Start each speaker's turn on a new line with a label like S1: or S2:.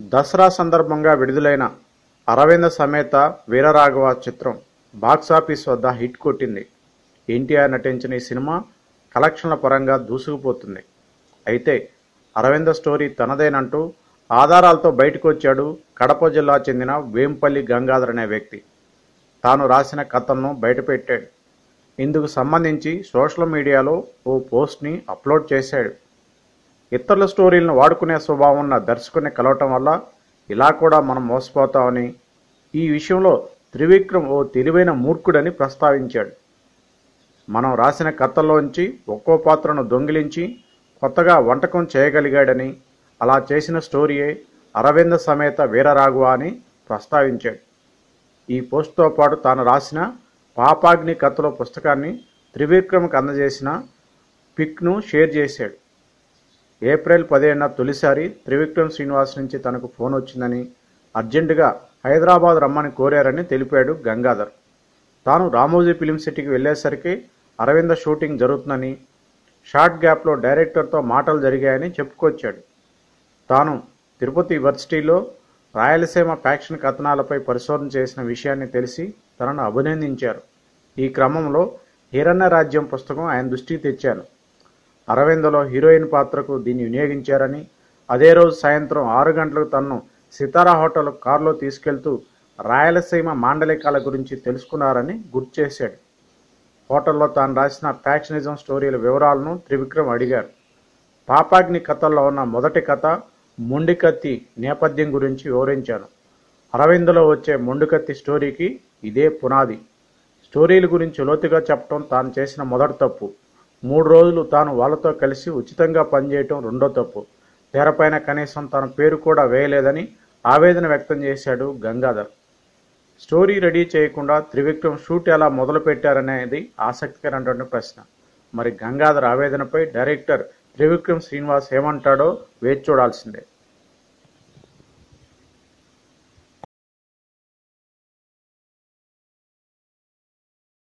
S1: దసరా సందర్భంగా విడుదలైన అరవింద సమేత వీరరాఘవ చిత్రం బాక్సాఫీస్ వద్ద హిట్ కొట్టింది ఎన్టీఆర్ నటించిన ఈ సినిమా కలెక్షన్ల పరంగా దూసుకుపోతుంది అయితే అరవింద స్టోరీ తనదేనంటూ ఆధారాలతో బయటకు వచ్చాడు కడప జిల్లా చెందిన వేంపల్లి గంగాధర్ అనే వ్యక్తి తాను రాసిన కథలను బయటపెట్టాడు ఇందుకు సంబంధించి సోషల్ మీడియాలో ఓ పోస్ట్ని అప్లోడ్ చేశాడు ఇతరుల స్టోరీలను వాడుకునే స్వభావం ఉన్న దర్శకుని కలవటం వల్ల ఇలా కూడా మనం మోసపోతామని ఈ విషయంలో త్రివిక్రమ్ ఓ తెలివైన మూర్ఖుడని ప్రస్తావించాడు మనం రాసిన కథల్లోంచి ఒక్కో పాత్రను దొంగిలించి కొత్తగా వంటకం చేయగలిగాడని అలా చేసిన స్టోరీయే అరవింద సమేత వీరరాఘవ అని ప్రస్తావించాడు ఈ పోస్ట్తో పాటు తాను రాసిన పాపాగ్ని కథలో పుస్తకాన్ని త్రివిక్రమ్కి అందజేసిన పిక్ను షేర్ చేశాడు ఏప్రిల్ పదిహేడున తొలిసారి త్రివిక్రమ్ శ్రీనివాస్ నుంచి తనకు ఫోన్ వచ్చిందని అర్జెంటుగా హైదరాబాద్ రమ్మని కోరారని తెలిపాడు గంగాధర్ తాను రామోజీ ఫిలిం సిటీకి వెళ్ళేసరికి అరవింద షూటింగ్ జరుగుతుందని షార్ట్ గ్యాప్లో డైరెక్టర్తో మాటలు జరిగాయని చెప్పుకొచ్చాడు తాను తిరుపతి యూనివర్సిటీలో రాయలసీమ ఫ్యాక్షన్ కథనాలపై పరిశోధన చేసిన విషయాన్ని తెలిసి తనను అభినందించారు ఈ క్రమంలో హిరణ్య రాజ్యం పుస్తకం ఆయన దృష్టికి తెచ్చాను అరవిందలో హీరోయిన్ పాత్రకు దీన్ని వినియోగించారని అదే రోజు సాయంత్రం ఆరు గంటలకు తనను సితారా హోటల్ కారులో తీసుకెళ్తూ రాయలసీమ మాండలికాల గురించి తెలుసుకున్నారని గుర్తు చేశాడు హోటల్లో తాను రాసిన ఫ్యాక్షనిజం స్టోరీల వివరాలను త్రివిక్రమ్ అడిగారు పాపాగ్ని కథల్లో ఉన్న మొదటి కథ మొండికత్తి నేపథ్యం గురించి వివరించాను అరవిందలో వచ్చే మొండికత్తి స్టోరీకి ఇదే పునాది స్టోరీల గురించి లోతుగా చెప్పడం తాను చేసిన మొదటి తప్పు మూడు రోజులు తాను వాళ్ళతో కలిసి ఉచితంగా పనిచేయటం రెండో తప్పు తెరపైన కనీసం తన పేరు కూడా వేయలేదని ఆవేదన వ్యక్తం చేశాడు గంగాధర్ స్టోరీ రెడీ చేయకుండా త్రివిక్రమ్ షూట్ ఎలా మొదలు పెట్టారనేది ఆసక్తికరమైనటువంటి ప్రశ్న మరి గంగాధర్ ఆవేదనపై డైరెక్టర్ త్రివిక్రమ్ శ్రీనివాస్ ఏమంటాడో వేచి చూడాల్సిందే